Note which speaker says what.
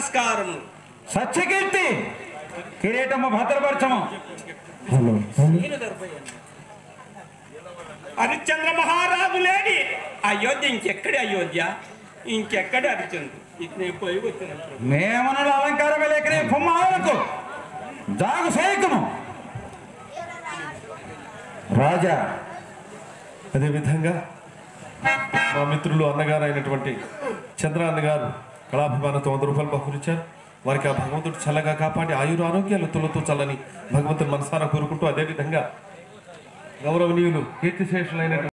Speaker 1: నమస్కారము
Speaker 2: సత్యకీర్తి కిరీటము భద్రపరచము
Speaker 1: హరిశ్చంద్ర మహారాజు లేని అయోధ్య ఇంకెక్కడి అయోధ్య ఇంకెక్కడి హరిశ్చంద్ర ఇది నేను పోయి వచ్చినప్పుడు
Speaker 2: మేమనుల అలంకారమే లేకనే పుమ్మాలకు జాగు సేయకును రాజా
Speaker 3: అదేవిధంగా మా మిత్రులు అన్నగారు అయినటువంటి చంద్ర అన్నగారు కళాభిమానంతో వంద రూపాయలు బహుకరించారు వారికి ఆ భగవంతుడు చల్లగా కాపాడి ఆయుర ఆరోగ్యాలు తొలతో చల్లని భగవంతుని మనసారా కోరుకుంటూ అదేవిధంగా గౌరవనీయులు కీర్తిశేషులైనటువంటి